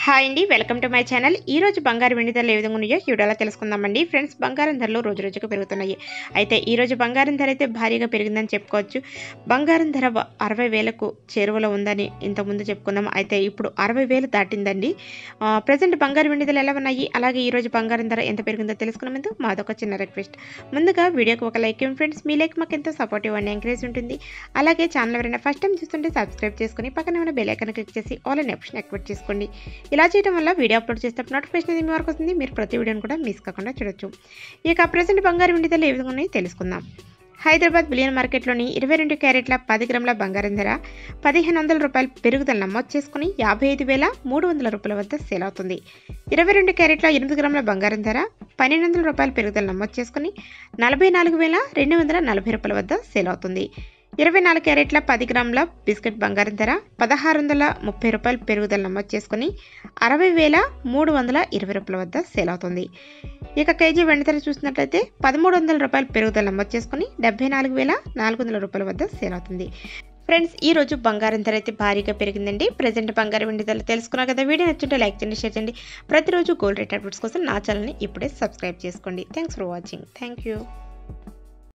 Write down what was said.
hi అండి welcome to my channel ఈ రోజు బంగారు వెండి ధరలు ఏ విధంగా ఉన్నాయో ఈ వీడియోలో తెలుసుకుందామండి ఫ్రెండ్స్ బంగారం ధరలు రోజు రోజుకు పెరుగుతున్నాయి అయితే ఈ రోజు బంగారం ధర అయితే భారీగా పెరిగిందని చెప్పుకోవచ్చు బంగారం ధర వ- అరవై వేలకు చేరువలో ఉందని ఇంతకుముందు చెప్పుకున్నాం అయితే ఇప్పుడు అరవై వేలు దాటిందండి ప్రజెంట్ బంగారు వెండి ధరలు ఎలా ఉన్నాయి అలాగే ఈ రోజు బంగారం ధర ఎంత పెరిగిందో తెలుసుకునే ముందు మాదొక చిన్న రిక్వెస్ట్ ముందుగా వీడియోకి ఒక లైక్ ఇవ్వండి ఫ్రెండ్స్ మీ లైక్ మాకు ఎంతో సపోర్టివ్ అండ్ ఎంకరేజ్ ఉంటుంది అలాగే ఛానల్ ఎవరైనా ఫస్ట్ టైం చూస్తుంటే సబ్స్క్రైబ్ చేసుకుని పక్కన ఉన్న బెల్ ఐకాన్ క్లిక్ చేసి ఆల్ అనే ఆప్షన్ యాక్టివేట్ చేసుకోండి ఇలా చేయడం వల్ల వీడియో అప్లోడ్ చేసేటప్పుడు నోటిఫికేషన్ అనేది మీ వరకు వస్తుంది మీరు ప్రతి వీడియోని కూడా మిస్ కాకుండా చూడొచ్చు ఇక ప్రజెంట్ బంగారు వెండి ధరలు ఏ విధంగా ఉన్నాయో తెలుసుకుందాం హైదరాబాద్ బిలియన్ మార్కెట్లోని ఇరవై రెండు క్యారెట్ల పది గ్రాముల బంగారం ధర పదిహేను వందల రూపాయలు పెరుగుదల నమోదు చేసుకుని యాభై ఐదు వేల మూడు వందల రూపాయల వద్ద సేల్ అవుతుంది ఇరవై రెండు క్యారెట్ల ఎనిమిది గ్రాముల బంగారం ధర పన్నెండు వందల రూపాయలు పెరుగుదల నమోదు చేసుకుని నలభై నాలుగు వేల రెండు వందల నలభై రూపాయల వద్ద సేల్ అవుతుంది ఇరవై నాలుగు క్యారెట్ల పది గ్రాముల బిస్కెట్ బంగారం ధర పదహారు వందల ముప్పై రూపాయలు పెరుగుదల నమోదు చేసుకుని అరవై వేల మూడు వందల ఇరవై రూపాయల వద్ద సేల్ అవుతుంది ఇక కేజీ వెండి ధర చూసినట్లయితే పదమూడు వందల రూపాయలు పెరుగుదల నమోదు చేసుకుని డెబ్బై నాలుగు వేల నాలుగు వందల రూపాయల వద్ద సేల్ అవుతుంది ఫ్రెండ్స్ ఈ రోజు బంగారం ధర అయితే భారీగా పెరిగిందండి ప్రజెంట్ బంగారం వెండి ధరలు తెలుసుకున్నారు కదా వీడియో నచ్చుంటే లైక్ చేయండి షేర్ చేయండి ప్రతిరోజు గోల్డ్ రేట్ అప్డేట్స్ కోసం నా ఛానల్ని ఇప్పుడే సబ్స్క్రైబ్ చేసుకోండి thanks for watching thank you